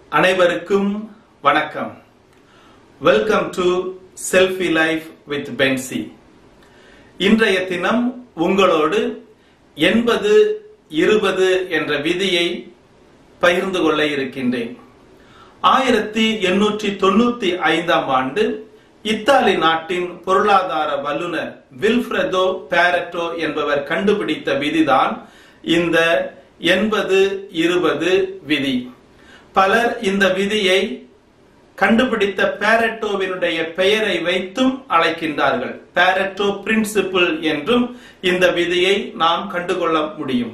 அனைவருக்கும் வணக்கம் welcome to selfie life with Pency இன்றைய தினம் உங்களோடு எண்பது இருபது என்ற விதியை பகிர்ந்து கொள்ள இருக்கின்றேன் ஆயிரத்தி எண்ணூற்றி தொண்ணூத்தி ஐந்தாம் ஆண்டு இத்தாலி நாட்டின் பொருளாதார வல்லுனர் வில்ஃப்ரெதோ பேரட்டோ என்பவர் கண்டுபிடித்த விதிதான் இந்த எண்பது இருபது விதி பலர் இந்த விதியை கண்டுபிடித்த பேரட்டோவினுடைய பெயரை வைத்தும் அழைக்கின்றார்கள் பேரட்டோ பிரின்சிபிள் என்றும் இந்த விதியை நாம் கண்டுகொள்ள முடியும்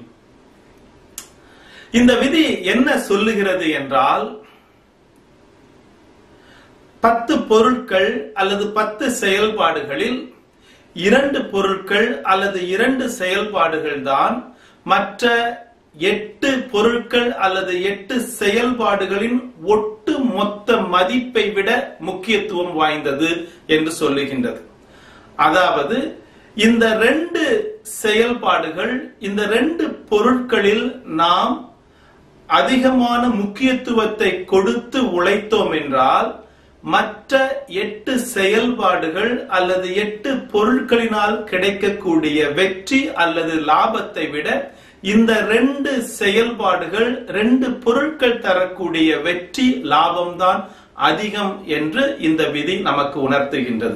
இந்த விதி என்ன சொல்லுகிறது என்றால் பத்து பொருட்கள் அல்லது பத்து செயல்பாடுகளில் இரண்டு பொருட்கள் அல்லது இரண்டு செயல்பாடுகள் தான் மற்ற எட்டு பொருட்கள் அல்லது எட்டு செயல்பாடுகளின் ஒட்டு மொத்த மதிப்பை விட முக்கியத்துவம் வாய்ந்தது என்று சொல்லுகின்றது அதாவது இந்த ரெண்டு செயல்பாடுகள் இந்த ரெண்டு பொருட்களில் நாம் அதிகமான முக்கியத்துவத்தை கொடுத்து உழைத்தோம் என்றால் மற்ற எட்டு செயல்பாடுகள் அல்லது எட்டு பொருட்களினால் கிடைக்கக்கூடிய வெற்றி அல்லது லாபத்தை விட இந்த ரெண்டு செயல்பாடுகள் ரெண்டு பொருட்கள் தரக்கூடிய வெற்றி லாபம்தான் அதிகம் என்று இந்த விதி நமக்கு உணர்த்துகின்றது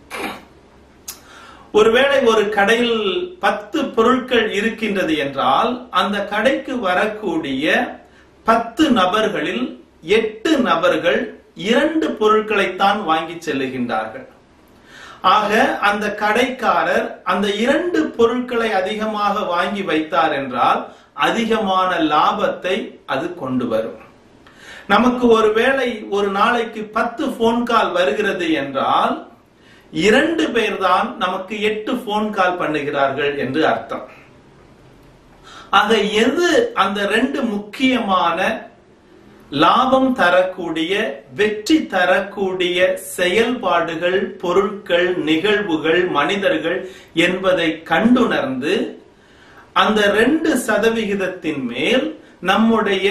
ஒருவேளை ஒரு கடையில் பத்து பொருட்கள் இருக்கின்றது என்றால் அந்த கடைக்கு வரக்கூடிய பத்து நபர்களில் எட்டு நபர்கள் இரண்டு பொருட்களைத்தான் வாங்கி செல்லுகின்றார்கள் ஆக அந்த கடைக்காரர் அந்த இரண்டு பொருட்களை அதிகமாக வாங்கி வைத்தார் என்றால் அதிகமான லாபத்தை அது கொண்டு வரும் நமக்கு ஒருவேளை ஒரு நாளைக்கு பத்து போன் கால் வருகிறது என்றால் இரண்டு பேர் தான் நமக்கு எட்டு போன் கால் பண்ணுகிறார்கள் என்று அர்த்தம் ஆக எது அந்த ரெண்டு முக்கியமான லாபம் தரக்கூடிய வெற்றி தரக்கூடிய செயல்பாடுகள் பொருட்கள் நிகழ்வுகள் மனிதர்கள் என்பதை கண்டுணர்ந்து அந்த ரெண்டு சதவிகிதத்தின் மேல் நம்முடைய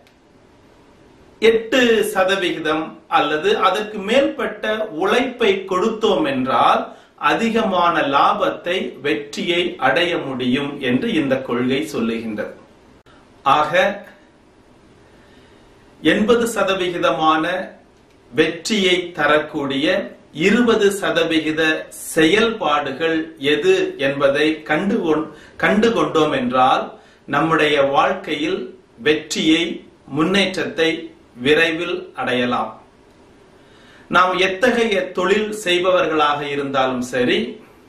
எட்டு சதவிகிதம் அல்லது அதற்கு மேற்பட்ட உழைப்பை கொடுத்தோம் என்றால் அதிகமான லாபத்தை வெற்றியை அடைய முடியும் என்று இந்த கொள்கை சொல்லுகின்றது ஆக எண்பது சதவிகிதமான வெற்றியை தரக்கூடிய இருபது சதவிகித செயல்பாடுகள் எது என்பதை கண்டு கண்டு கொண்டோம் என்றால் நம்முடைய வாழ்க்கையில் வெற்றியை முன்னேற்றத்தை விரைவில் அடையலாம் நாம் எத்தகைய தொழில் செய்பவர்களாக இருந்தாலும் சரி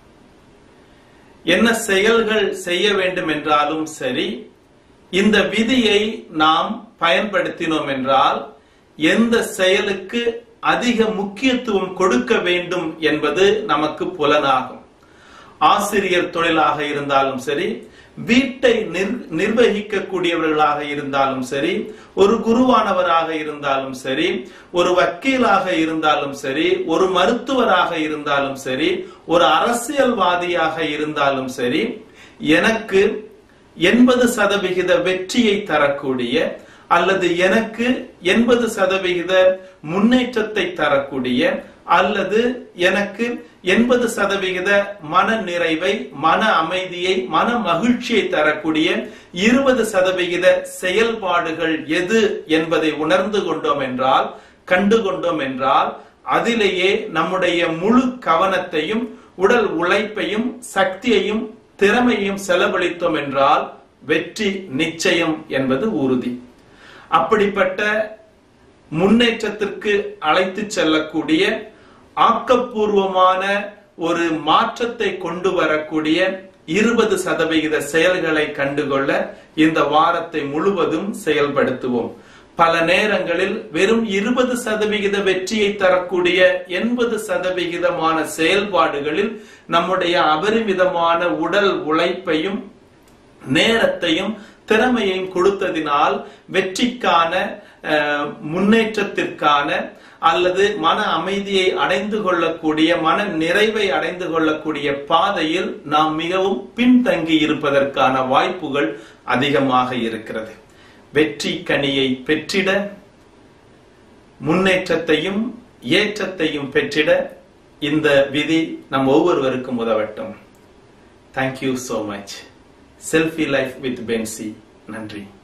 என்ன செயல்கள் செய்ய வேண்டும் என்றாலும் சரி இந்த விதியை நாம் பயன்படுத்தினோம் என்றால் எந்த செயலுக்கு அதிக முக்கியத்துவம் கொடுக்க வேண்டும் என்பது நமக்கு புலனாகும் ஆசிரியர் தொழிலாக இருந்தாலும் சரி வீட்டை நிர்வகிக்கக்கூடியவர்களாக இருந்தாலும் சரி ஒரு குருவானவராக இருந்தாலும் சரி ஒரு வக்கீலாக இருந்தாலும் சரி ஒரு மருத்துவராக இருந்தாலும் சரி ஒரு அரசியல்வாதியாக இருந்தாலும் சரி எனக்கு எண்பது சதவிகித வெற்றியை தரக்கூடிய அல்லது எனக்கு எண்பது சதவிகித முன்னேற்றத்தை தரக்கூடிய அல்லது எனக்கு எண்பது சதவிகித மன நிறைவை மன அமைதியை மன மகிழ்ச்சியை தரக்கூடிய இருபது சதவிகித செயல்பாடுகள் எது என்பதை உணர்ந்து கொண்டோம் என்றால் கண்டு கொண்டோம் என்றால் அதிலேயே நம்முடைய முழு கவனத்தையும் உடல் உழைப்பையும் சக்தியையும் திறமையும் செலவழித்தோம் என்றால் வெற்றி நிச்சயம் என்பது உறுதி அப்படிப்பட்ட முன்னேற்றத்திற்கு அழைத்து செல்லக்கூடிய ஆக்கப்பூர்வமான ஒரு மாற்றத்தை கொண்டு வரக்கூடிய இருபது சதவிகித செயல்களை கண்டுகொள்ள இந்த வாரத்தை முழுவதும் செயல்படுத்துவோம் பல நேரங்களில் வெறும் இருபது சதவிகித வெற்றியை தரக்கூடிய எண்பது சதவிகிதமான செயல்பாடுகளில் நம்முடைய அபரிமிதமான உடல் உழைப்பையும் நேரத்தையும் திறமையையும் கொடுத்ததினால் வெற்றிக்கான முன்னேற்றத்திற்கான அல்லது மன அமைதியை அடைந்து கொள்ளக்கூடிய மன நிறைவை அடைந்து கொள்ளக்கூடிய பாதையில் நாம் மிகவும் பின்தங்கி இருப்பதற்கான வாய்ப்புகள் அதிகமாக இருக்கிறது வெற்றி கனியை பெற்றிட முன்னேற்றத்தையும் ஏற்றத்தையும் பெற்றிட இந்த விதி நம் ஒவ்வொருவருக்கும் உதவட்டும் thank you so much selfie life with Pency நன்றி